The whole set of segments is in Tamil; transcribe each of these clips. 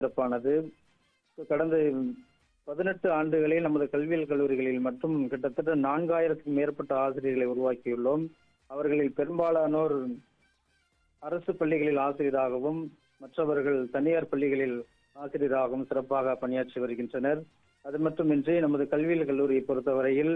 சிறப்பானது கடந்த பதினெட்டு ஆண்டுகளில் நமது கல்வியியல் கல்லூரிகளில் மட்டும் கிட்டத்தட்ட நான்காயிரத்துக்கும் மேற்பட்ட ஆசிரியர்களை உருவாக்கியுள்ளோம் அவர்களில் பெரும்பாலானோர் அரசு பள்ளிகளில் ஆசிரியராகவும் மற்றவர்கள் தனியார் பள்ளிகளில் ஆசிரியராகவும் சிறப்பாக பணியாற்றி வருகின்றனர் அது மட்டுமின்றி நமது கல்வியியல் கல்லூரியை பொறுத்தவரையில்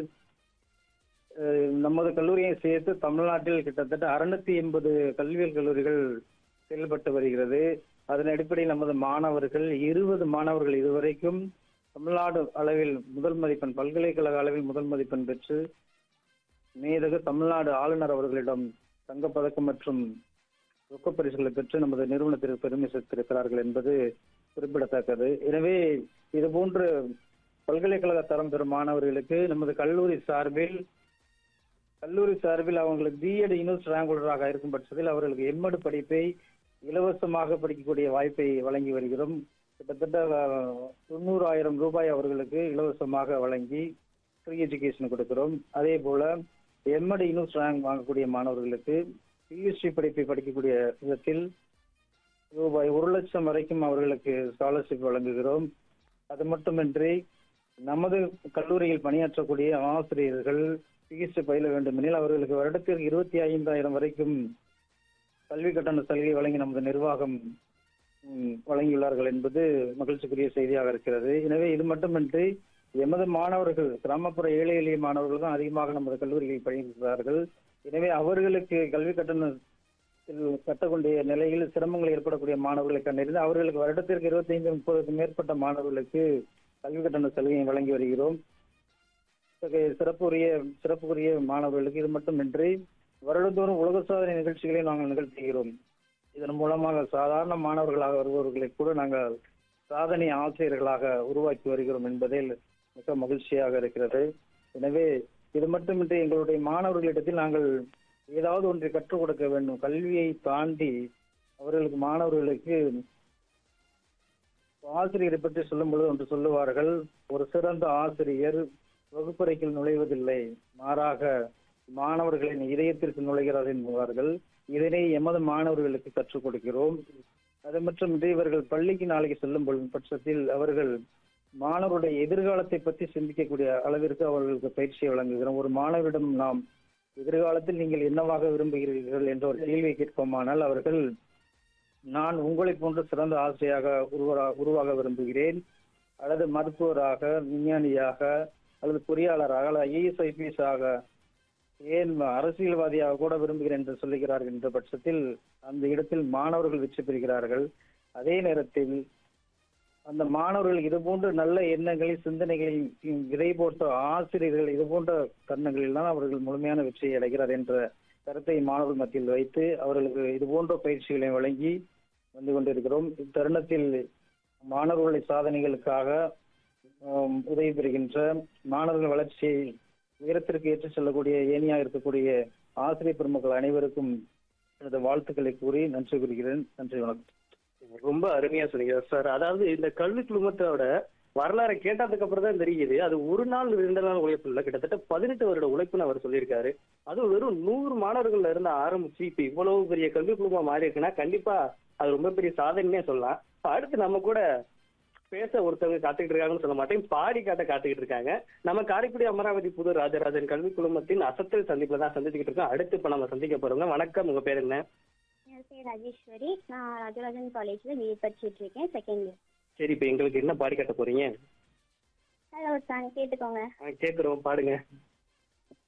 அஹ், நமது கல்லூரியை சேர்த்து தமிழ்நாட்டில் கிட்டத்தட்ட அறுநூத்தி எண்பது கல்வியியல் கல்லூரிகள் செயல்பட்டு வருகிறது அதன் அடிப்படையில் நமது மாணவர்கள் இருபது மாணவர்கள் இதுவரைக்கும் தமிழ்நாடு அளவில் முதல் மதிப்பெண் பல்கலைக்கழக அளவில் முதல் மதிப்பெண் பெற்று மேதகு தமிழ்நாடு ஆளுநர் அவர்களிடம் தங்கப்பதக்கம் மற்றும் ரொக்கப் பரிசுகளை பெற்று நமது நிறுவனத்திற்கு பெருமை சேர்த்திருக்கிறார்கள் என்பது குறிப்பிடத்தக்கது எனவே இது போன்று பல்கலைக்கழக தரம் பெறும் மாணவர்களுக்கு நமது கல்லூரி சார்பில் கல்லூரி சார்பில் அவங்களுக்கு பிஎட் யூனிவர்சிட்டி ரேங்க் ஹோல்டராக இருக்கும் பட்சத்தில் அவர்களுக்கு எம்எட் படிப்பை இலவசமாக படிக்கக்கூடிய வாய்ப்பை வழங்கி வருகிறோம் கிட்டத்தட்ட அஹ், தொண்ணூறாயிரம் ரூபாய் அவர்களுக்கு இலவசமாக வழங்கி ஃப்ரீ எஜுகேஷன் கொடுக்கிறோம் அதே போல எம்எட் யூனிவர்சிட்டி ரேங்க் வாங்கக்கூடிய மாணவர்களுக்கு பிஎஸ்சி படிப்பை படிக்கக்கூடிய விதத்தில் ரூபாய் ஒரு லட்சம் வரைக்கும் அவர்களுக்கு ஸ்காலர்ஷிப் வழங்குகிறோம் அது மட்டுமின்றி நமது கல்லூரியில் பணியாற்றக்கூடிய ஆசிரியர்கள் சிகிச்சை பயில வேண்டுமெனில் அவர்களுக்கு வருடத்திற்கு இருபத்தி ஐந்தாயிரம் வரைக்கும் கல்வி கட்டண சலுகை வழங்கி நமது நிர்வாகம் ம், வழங்கியுள்ளார்கள் என்பது மகிழ்ச்சிக்குரிய செய்தியாக இருக்கிறது எனவே இது மட்டுமின்றி எமது மாணவர்கள் கிராமப்புற ஏழை எளிய மாணவர்கள் தான் அதிகமாக நமது கல்லூரிகளில் பயில்கிறார்கள் எனவே அவர்களுக்கு கல்வி கட்டணத்தில் கட்டக்கூடிய நிலையில் சிரமங்கள் ஏற்படக்கூடிய மாணவர்களை கண்டறிந்து அவர்களுக்கு வருடத்திற்கு இருபத்தைந்து முப்பதுக்கும் மேற்பட்ட மாணவர்களுக்கு கல்வி கட்டண சலுகையை வழங்கி வருகிறோம் இத்தகைய சிறப்புரிய சிறப்புக்குரிய மாணவர்களுக்கு இது மட்டுமின்றி வருடந்தோறும் உலக சாதனை நிகழ்ச்சிகளை நாங்கள் நிகழ்த்துகிறோம் இதன் மூலமாக சாதாரண மாணவர்களாக வருபவர்களை கூட நாங்கள் சாதனை ஆசிரியர்களாக உருவாக்கி வருகிறோம் என்பதில் மிக மகிழ்ச்சியாக இருக்கிறது எனவே இது மட்டுமின்றி எங்களுடைய மாணவர்களிடத்தில் நாங்கள் ஏதாவது ஒன்றை கற்றுக் கொடுக்க வேண்டும் கல்வியை தாண்டி அவர்களுக்கு மாணவர்களுக்கு ஆசிரியரை பற்றி சொல்லும் பொழுது ஒன்று சொல்லுவார்கள் ஒரு சிறந்த ஆசிரியர் வகுப்பறைக்குள் நுழைவதில்லை மாறாக மாணவர்களின் இதயத்திற்கு நுழைகிறார் என்பார்கள் இதனை எமது மாணவர்களுக்கு கற்றுக் கொடுக்கிறோம் அது மட்டுமின்றி இவர்கள் பள்ளிக்கு நாளைக்கு செல்லும் பொழுது பட்சத்தில் அவர்கள் மாணவருடைய எதிர்காலத்தை பற்றி சிந்திக்கக்கூடிய அளவிற்கு அவர்களுக்கு பயிற்சியை வழங்குகிறோம் ஒரு மாணவரிடம் நாம் எதிர்காலத்தில் நீங்கள் என்னவாக விரும்புகிறீர்கள் என்ற ஒரு கேள்வியை கேட்போமானால் அவர்கள் நான் உங்களை போன்ற சிறந்த ஆசையாக உருவா உருவாக விரும்புகிறேன் அல்லது மருத்துவராக விஞ்ஞானியாக அல்லது பொறியாளராக அல்லது ஐஏஎஸ் ஐபிஎஸ் ஆக ஏன் அரசியல்வாதியாக கூட விரும்புகிறேன் என்று சொல்லுகிறார்கள் என்ற பட்சத்தில் அந்த இடத்தில் மாணவர்கள் வெற்றி பெறுகிறார்கள் அதே நேரத்தில் அந்த மாணவர்கள் இது போன்ற நல்ல எண்ணங்களை சிந்தனைகளை விதை போட்ட ஆசிரியர்கள் இது போன்ற தருணங்களில் தான் அவர்கள் முழுமையான வெற்றியை அடைகிறார் என்ற கருத்தை மாணவர்கள் மத்தியில் வைத்து அவர்களுக்கு இது போன்ற பயிற்சிகளை வழங்கி வந்து கொண்டிருக்கிறோம் இத்தருணத்தில் மாணவர்களுடைய சாதனைகளுக்காக ஆம், உதவி பெறுகின்ற மாணவர்கள் வளர்ச்சியை உயரத்திற்கு ஏற்றுச் செல்லக்கூடிய ஏனியாக இருக்கக்கூடிய ஆசிரியர் பெருமக்கள் அனைவருக்கும் எனது வாழ்த்துக்களை கூறி நன்றி கூறுகிறேன் நன்றி வணக்கம் ரொம்ப அருமையா சொன்னீங்க சார் அதாவது இந்த கல்வி குழுமத்தோட வரலாறை கேட்டதுக்கு அப்புறம் தான் தெரியுது அது ஒரு நாள் ரெண்டு நாள் உழைப்பு இல்லை கிட்டத்தட்ட பதினெட்டு வருட உழைப்புன்னு அவர் சொல்லியிருக்காரு அதுவும் வெறும் நூறு மாணவர்கள்ல இருந்து ஆரம்பிச்சு இப்ப இவ்வளவு பெரிய கல்வி குழுமம் மாறி இருக்குன்னா கண்டிப்பா அது ரொம்ப பெரிய சாதனைனே சொல்லலாம் இப்ப அடுத்து நம்ம கூட பேச ஒருத்தவங்க காத்துக்கிட்டு இருக்காங்கன்னு சொல்ல மாட்டேன் பாடி காட்ட காத்துக்கிட்டு இருக்காங்க நம்ம காரைக்குடி அமராவதி புது ராஜராஜன் கல்வி குழுமத்தின் அசத்தல் சந்திப்புல தான் சந்திச்சுக்கிட்டு இருக்கோம் அடுத்து இப்ப நம்ம சந்திக்க போறோங்க வணக்கம் உங்க பேர் என்ன என் பேர் ராஜேஸ்வரி நான் ராஜராஜன் காலேஜில் பிஏ படிச்சுட்டு இருக்கேன் செகண்ட் இயர் சரி இப்ப எங்களுக்கு என்ன பாடி காட்ட போறீங்க அதில் ஒரு சாங் கேட்டுக்கோங்க ஆ, கேக்குறோம் பாடுங்க